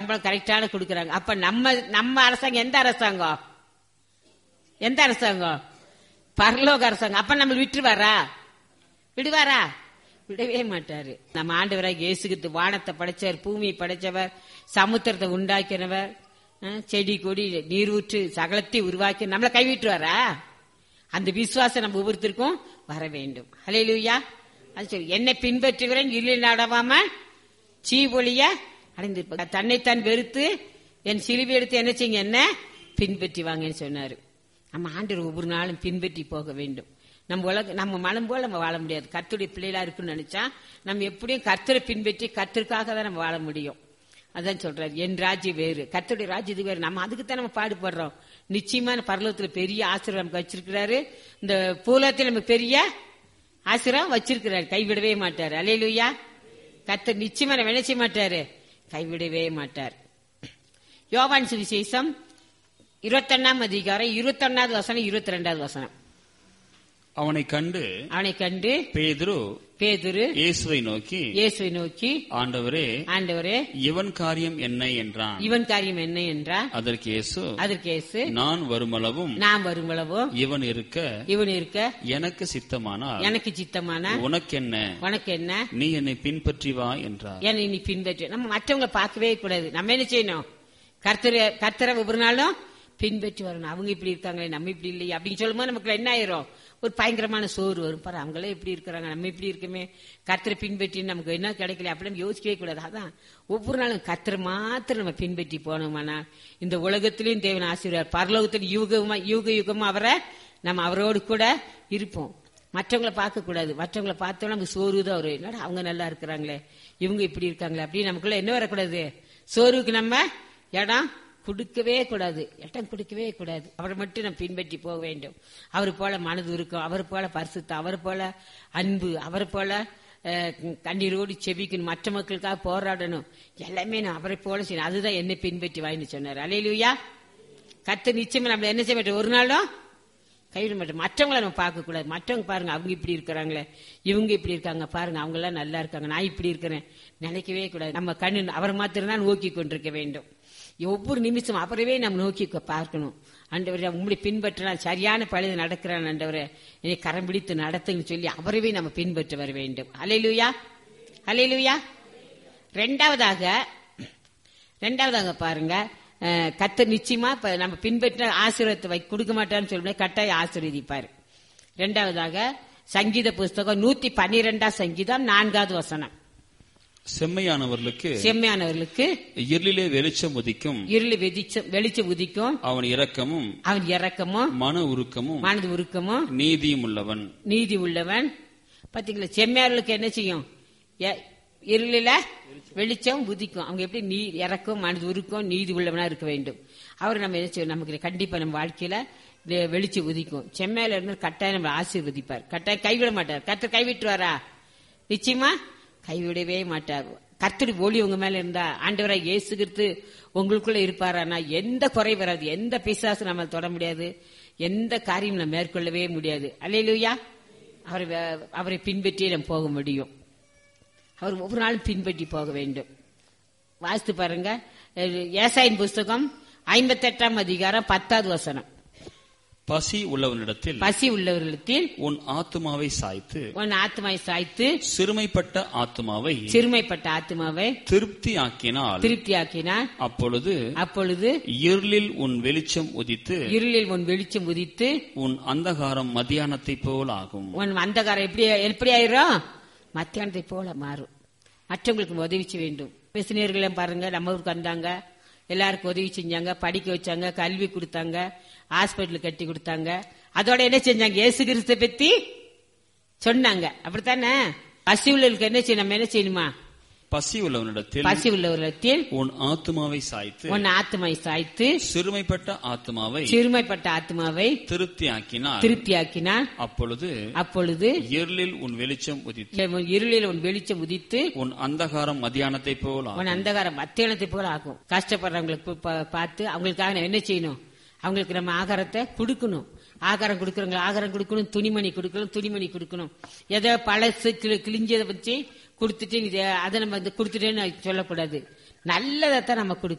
சம்பளம் கரெக்டான கொடுக்கறாங்க அப்ப நம்ம நம்ம அரசாங்கம் எந்த அரசாங்கம் எந்த அரசாங்கம் பரலோக அரசாங்கம் அப்ப நம்ம விட்டுருவாரா விடுவாரா விடவே மாட்டாரு நம்ம ஆண்டவராக இயேசுகிட்டு வானத்தை படைச்சவர் பூமியை படைச்சவர் சமுத்திரத்தை உண்டாக்கினவர் அஹ், செடி கொடி நீரூற்று சகலத்தை உருவாக்கி நம்மளை கைவிட்டுவாரா அந்த விசுவாசம் நம்ம ஒவ்வொருத்தருக்கும் வர வேண்டும் ஹalleluya அது சரி என்னை பின்பற்றுகிறேன் இருளில் நடவாம சீவொழிய அடைந்திருப்ப தன்னைத்தான் வெறுத்து என் சிலுவை எடுத்து என்ன செய்யுங்க என்ன பின்பற்றி வாங்கன்னு சொன்னாரு நம்ம ஆண்டவர் ஒவ்வொரு நாளும் பின்பற்றி போக வேண்டும் நம்ம உலக நம்ம மனம் போல நம்ம வாழ முடியாது கர்த்தருடைய பிள்ளைகளா இருக்குன்னு நினைச்சா நம்ம எப்படியும் கர்த்தரை பின்பற்றி கர்த்தருக்காக தான் நம்ம வாழ முடியும் அதான் சொல்றாரு என் ராஜ்யம் வேறு கர்த்தருடைய ராஜ்யத்துக்கு வேறு நம்ம அதுக்கு தான் நம்ம பாடுபடுறோம் நிச்சயமான பரலோகத்துல பெரிய ஆசீர்வாதம் நமக்கு வச்சிருக்கிறாரு இந்த பூலத்தில் நமக்கு பெரிய ஆசீர்வாதம் வச்சிருக்கிறாரு கைவிடவே மாட்டாரு அலையிலுயா கர்த்தர் நிச்சயமா நம்ம என்ன செய்ய மாட்டாரு கைவிடவே மாட்டார் யோவான் சுவிசேஷம் இருபத்தொன்னாம் அதிகாரம் இருபத்தொன்னாவது வசனம் இருபத்தி ரெண்டாவது வசனம் அவனை கண்டு அவனை கண்டு பேதுரு பேதுரு இயேசுவை நோக்கி இயேசுவை நோக்கி ஆண்டவரே ஆண்டவரே இவன் காரியம் என்ன என்றான் இவன் காரியம் என்ன என்றார் அதற்கு இயேசு அதற்கு இயேசு நான் வருமளவும் நாம் வருமளவோ இவன் இருக்க இவன் இருக்க எனக்கு சித்தமானால் எனக்கு சித்தமான உனக்கென்ன உனக்கு என்ன நீ என்னை பின்பற்றி வா என்றார் என்னை நீ பின்பற்று நம்ம மற்றவங்களை பார்க்கவே கூடாது நம்ம என்ன செய்யணும் கர்த்தரை கர்த்தரை ஒவ்வொரு நாளும் பின்பற்றி வரணும் அவங்க இப்படி இருக்காங்களே நம்ம இப்படி இல்லையே அப்படின்னு சொல்லும்போது நமக்கு என்ன ஆயிரும் ஒரு பயங்கரமான சோறு வரும் பாரு அவங்களே இப்படி இருக்கிறாங்க நம்ம இப்படி இருக்கமே கர்த்தரை பின்பற்றி நமக்கு என்ன கிடைக்கல அப்படின்னு யோசிக்கவே கூடாது அதான் ஒவ்வொரு நாளும் கர்த்தரை மாத்திரம் நம்ம பின்பற்றி போனோமானா இந்த உலகத்திலையும் தேவன் ஆசீர்வார் பரலோகத்தில் யுகமா யுக யுகமா அவரை நம்ம அவரோடு கூட இருப்போம் மற்றவங்கள பார்க்க கூடாது மற்றவங்கள பார்த்தோம் நமக்கு சோறு தான் வரும் என்னடா அவங்க நல்லா இருக்கிறாங்களே இவங்க இப்படி இருக்காங்களே அப்படின்னு நமக்குள்ள என்ன வரக்கூடாது சோறுக்கு நம்ம இடம் கொடுக்கவே கூடாது இடம் கொடுக்கவே கூடாது அவரை மட்டும் நம்ம பின்பற்றி போக வேண்டும் அவர் போல மனது இருக்கும் அவர் போல பரிசுத்தம் அவர் போல அன்பு அவர் போல அஹ், கண்ணீரோடு செபிக்கணும் மற்ற மக்களுக்காக போராடணும் எல்லாமே நான் அவரை போல செய்யணும் அதுதான் என்னை பின்பற்றி வாயின்னு சொன்னார் அலையிலுயா கத்து நிச்சயமா நம்மள என்ன செய்ய மாட்டோம் ஒரு நாளும் கைவிட மாட்டோம் மற்றவங்கள நம்ம பார்க்க கூடாது மற்றவங்க பாருங்க அவங்க இப்படி இருக்கிறாங்களே இவங்க இப்படி இருக்காங்க பாருங்க அவங்க எல்லாம் நல்லா இருக்காங்க நான் இப்படி இருக்கிறேன் நினைக்கவே கூடாது நம்ம கண்ணு அவரை மாத்திரம் தான் நோக்கி கொண்டிருக்க வேண்டும் ஒவ்வொரு நிமிஷம் அவரவே நம்ம நோக்கி கொ- பார்க்கணும் ஆண்டவரே உங்களை பின்பற்றினால் சரியான பழுது நடக்கிறான் ஆண்டவரே என்னை கரம் பிடித்து நடத்துங்கன்னு சொல்லி அவரவே நம்ம பின்பற்ற வர வேண்டும் அலையிலுயா அலையிலுயா ரெண்டாவதாக ரெண்டாவதாக பாருங்க அஹ், கர்த்தர் நிச்சயமா இப்ப நம்ம பின்பற்ற ஆசீர்வாதத்தை வை கொடுக்க மாட்டான்னு சொல்லும்போது கட்டாய ஆசீர்வதிப்பார் ரெண்டாவதாக சங்கீத புஸ்தகம் நூத்தி பன்னிரெண்டாம் சங்கீதம் நான்காவது வசனம் செம்மையானவர்களுக்கு செம்மையானவர்களுக்கு இருளிலே வெளிச்சம் உதிக்கும் இருளி வெதிச்ச வெளிச்சம் உதிக்கும் அவன் இரக்கமும் அவன் இறக்கமும் மன உருக்கமும் மனது உருக்கமும் நீதியும் உள்ளவன் நீதி உள்ளவன் பாத்தீங்களா செம்மையாளர்களுக்கு என்ன செய்யும் எ- இருளில வெளிச்சம் உதிக்கும் அவங்க எப்படி நீ இறக்கும் மனது உருக்கும் நீதி உள்ளவனா இருக்க வேண்டும் அவர் நம்ம என்ன செய்யும் நமக்கு கண்டிப்பா நம்ம வாழ்க்கையில வெ- வெளிச்சம் உதிக்கும் செம்மையில இருந்து கட்டாயம் நம்ம ஆசீர்வதிப்பார் கட்டாயம் கைவிட மாட்டார் கர்த்தர் கைவிட்டுருவாரா நிச்சயமா கைவிடவே மாட்டார் கர்த்தடி ஒளி உங்க மேல இருந்தா ஆண்டவராய் இயேசு கிறிஸ்து உங்களுக்குள்ள இருப்பாரானா எந்த குறை வராது எந்த பிசாசு நம்ம தொட முடியாது எந்த காரியம் நம்ம மேற்கொள்ளவே முடியாது அல்லையிலுயா அவரை வே- அவரை பின்பற்றியே நம்ம போக முடியும் அவர் ஒவ்வொரு நாளும் பின்பற்றி போக வேண்டும் வாசித்து பாருங்க அஹ், ஏசாயின் புஸ்தகம் ஐம்பத்தெட்டாம் அதிகாரம் பத்தாவது வசனம் பசி உள்ளவனிடத்தில் பசி உள்ளவர்களுக்கு உன் ஆத்துமாவை சாய்த்து உன் ஆத்மாவை சாய்த்து சிறுமைப்பட்ட ஆத்துமாவை சிறுமைப்பட்ட ஆத்மாவை திருப்தி ஆக்கினால் திருப்தியாக்கினார் அப்பொழுது அப்பொழுது இருளில் உன் வெளிச்சம் உதித்து இருளில் உன் வெளிச்சம் உதித்து உன் அந்தகாரம் மத்தியானத்தை போல் ஆகும் உன் அந்தகாரம் எப்படி எப்படி ஆயிரும் மத்தியானத்தை போல மாறும் மற்றவங்களுக்கு உதவி செய்ய வேண்டும் பிசினியர்களும் பாருங்க நம்ம ஊருக்கு வந்தாங்க எல்லாருக்கும் உதவி செஞ்சாங்க படிக்க வச்சாங்க கல்வி கொடுத்தாங்க ஹாஸ்பிட்டல் கட்டி கொடுத்தாங்க அதோட என்ன செஞ்சாங்க இயேசு கிறிஸ்த பத்தி சொன்னாங்க அப்படித்தானே பசி உள்ளவர்களுக்கு என்ன செய்யணும் நம்ம என்ன செய்யணுமா பசி உள்ளவனிடத்தில் பசி உள்ளவர்களிடத்தில் உன் ஆத்துமாவை சாய்த்து உன் ஆத்மாவை சாய்த்து சிறுமைப்பட்ட ஆத்துமாவை சிறுமைப்பட்ட ஆத்மாவை திருப்தி ஆக்கினால் திருப்தியாக்கினார் அப்பொழுது அப்பொழுது இருளில் உன் வெளிச்சம் உதித்து இருளில் உன் வெளிச்சம் உதித்து உன் அந்தகாரம் மத்தியானத்தை போல் ஆகும் உன் அந்தகாரம் மத்தியானத்தை போல ஆகும் கஷ்டப்படுறவங்களுக்கு பா- பார்த்து அவங்களுக்காக நம்ம என்ன செய்யணும் அவங்களுக்கு நம்ம ஆகாரத்தை கொடுக்கணும் ஆகாரம் கொடுக்கறவங்க ஆகாரம் கொடுக்கணும் துணிமணி கொடுக்கணும் துணிமணி கொடுக்கணும் ஏதோ பழசு கிளி- கிழிஞ்சதை வச்சு கொடுத்துட்டு இது அதை நம்ம வந்து கொடுத்துட்டேன்னு சொல்லக்கூடாது நல்லதை தான் நம்ம கொடுக்கணும்